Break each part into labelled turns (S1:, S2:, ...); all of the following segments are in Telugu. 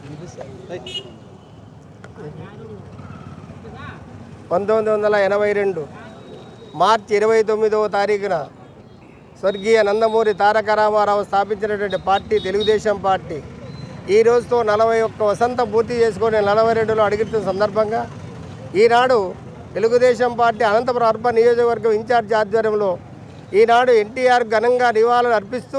S1: పంతొమ్మిది వందల ఎనభై రెండు మార్చి ఇరవై తొమ్మిదవ తారీఖున స్వర్గీయ నందమూరి తారక రామారావు స్థాపించినటువంటి పార్టీ తెలుగుదేశం పార్టీ ఈ రోజుతో నలభై ఒక్క వసంతం పూర్తి చేసుకొని నలభై రెండులో అడుగుతున్న సందర్భంగా ఈనాడు తెలుగుదేశం పార్టీ అనంతపురం అర్బన్ నియోజకవర్గం ఇన్ఛార్జ్ ఆధ్వర్యంలో ఈనాడు ఎన్టీఆర్ ఘనంగా నివాళులు అర్పిస్తూ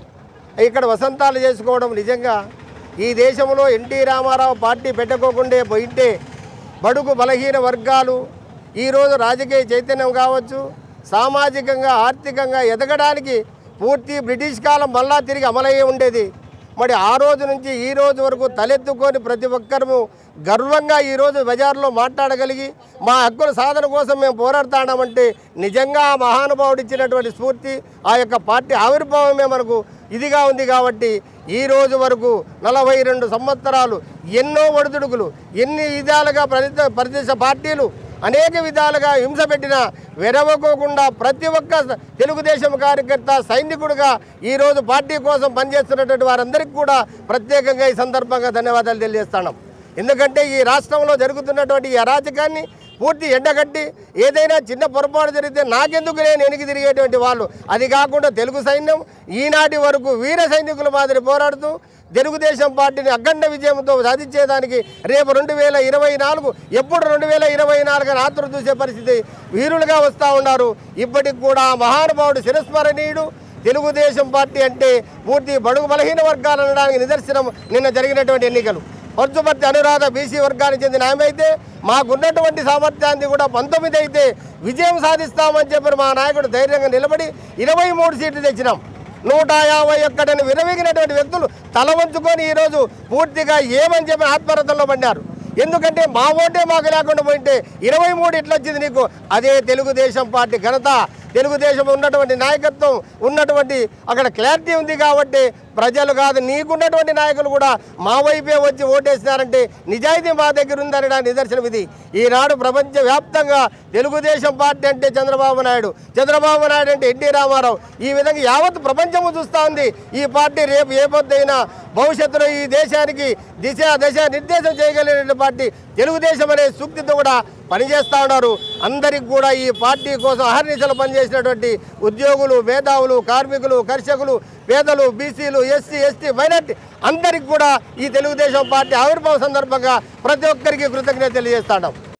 S1: ఇక్కడ వసంతాలు చేసుకోవడం నిజంగా ఈ దేశంలో ఎన్టీ రామారావు పార్టీ పెట్టుకోకుండే పోయింటే బడుగు బలహీన వర్గాలు ఈరోజు రాజకీయ చైతన్యం కావచ్చు సామాజికంగా ఆర్థికంగా ఎదగడానికి పూర్తి బ్రిటిష్ కాలం మళ్ళా తిరిగి అమలయ్యే ఉండేది మరి ఆ రోజు నుంచి ఈ రోజు వరకు తలెత్తుకొని ప్రతి ఒక్కరము గర్వంగా ఈరోజు బజార్లో మాట్లాడగలిగి మా హక్కుల సాధన కోసం మేము పోరాడుతామంటే నిజంగా ఆ మహానుభావుడు ఇచ్చినటువంటి స్ఫూర్తి ఆ యొక్క పార్టీ ఆవిర్భావమే మనకు ఇదిగా ఉంది కాబట్టి ఈ రోజు వరకు నలభై రెండు సంవత్సరాలు ఎన్నో ఒడిదుడుకులు ఎన్ని విధాలుగా ప్రతి ప్రదేశ పార్టీలు అనేక విధాలుగా హింస పెట్టినా వెరవకోకుండా ప్రతి ఒక్క తెలుగుదేశం కార్యకర్త సైనికుడుగా ఈరోజు పార్టీ కోసం పనిచేస్తున్నటువంటి వారందరికీ కూడా ప్రత్యేకంగా ఈ సందర్భంగా ధన్యవాదాలు తెలియజేస్తున్నాం ఎందుకంటే ఈ రాష్ట్రంలో జరుగుతున్నటువంటి ఈ అరాచకాన్ని పూర్తి ఎండగట్టి ఏదైనా చిన్న పొరపాటు జరిగితే నాకెందుకు నేను వెనక్కి తిరిగేటువంటి వాళ్ళు అది కాకుండా తెలుగు సైన్యం ఈనాటి వరకు వీర సైనికుల మాదిరి పోరాడుతూ తెలుగుదేశం పార్టీని అఖండ విజయంతో సాధించేదానికి రేపు రెండు వేల ఇరవై నాలుగు ఎప్పుడు రెండు వేల ఇరవై నాలుగు అని ఆతురు చూసే పరిస్థితి వీరులుగా వస్తూ ఉన్నారు ఇప్పటికి కూడా ఆ మహానుభావుడు శిరస్మరణీయుడు తెలుగుదేశం పార్టీ అంటే పూర్తి బడుగు బలహీన వర్గాలు అనడానికి నిదర్శనం నిన్న జరిగినటువంటి ఎన్నికలు పర్చుపర్తి అనురాధ బీసీ వర్గానికి చెందిన ఆమె అయితే మాకున్నటువంటి సామర్థ్యాన్ని కూడా పంతొమ్మిది అయితే విజయం సాధిస్తామని చెప్పి మా నాయకుడు ధైర్యంగా నిలబడి ఇరవై మూడు సీట్లు తెచ్చినాం నూట యాభై ఒక్కటిని విరవిగినటువంటి వ్యక్తులు తల వంచుకొని ఈరోజు పూర్తిగా ఏమని చెప్పి ఆత్మరథంలో పడ్డారు ఎందుకంటే మా ఓటే మాకు లేకుండా పోయింటే ఇరవై మూడు ఇట్లా వచ్చింది నీకు అదే తెలుగుదేశం పార్టీ ఘనత తెలుగుదేశం ఉన్నటువంటి నాయకత్వం ఉన్నటువంటి అక్కడ క్లారిటీ ఉంది కాబట్టి ప్రజలు కాదు నీకున్నటువంటి నాయకులు కూడా మా వైపే వచ్చి ఓటేసినారంటే నిజాయితీ మా దగ్గర ఉందనడానికి నిదర్శనం ఇది ఈనాడు ప్రపంచవ్యాప్తంగా తెలుగుదేశం పార్టీ అంటే చంద్రబాబు నాయుడు చంద్రబాబు నాయుడు అంటే ఎన్టీ రామారావు ఈ విధంగా యావత్ ప్రపంచము చూస్తూ ఉంది ఈ పార్టీ రేపు ఏ పొద్దైనా భవిష్యత్తులో ఈ దేశానికి దిశ దశ నిర్దేశం చేయగలిగిన పార్టీ తెలుగుదేశం అనే సూక్తితో కూడా పనిచేస్తూ ఉన్నారు అందరికి కూడా ఈ పార్టీ కోసం అహర్నిశలు పనిచేసినటువంటి ఉద్యోగులు మేధావులు కార్మికులు కర్షకులు పేదలు బీసీలు ఎస్సీ ఎస్టీ మైనార్టీ అందరికి కూడా ఈ తెలుగుదేశం పార్టీ ఆవిర్భావ సందర్భంగా ప్రతి ఒక్కరికి కృతజ్ఞత తెలియజేస్తాం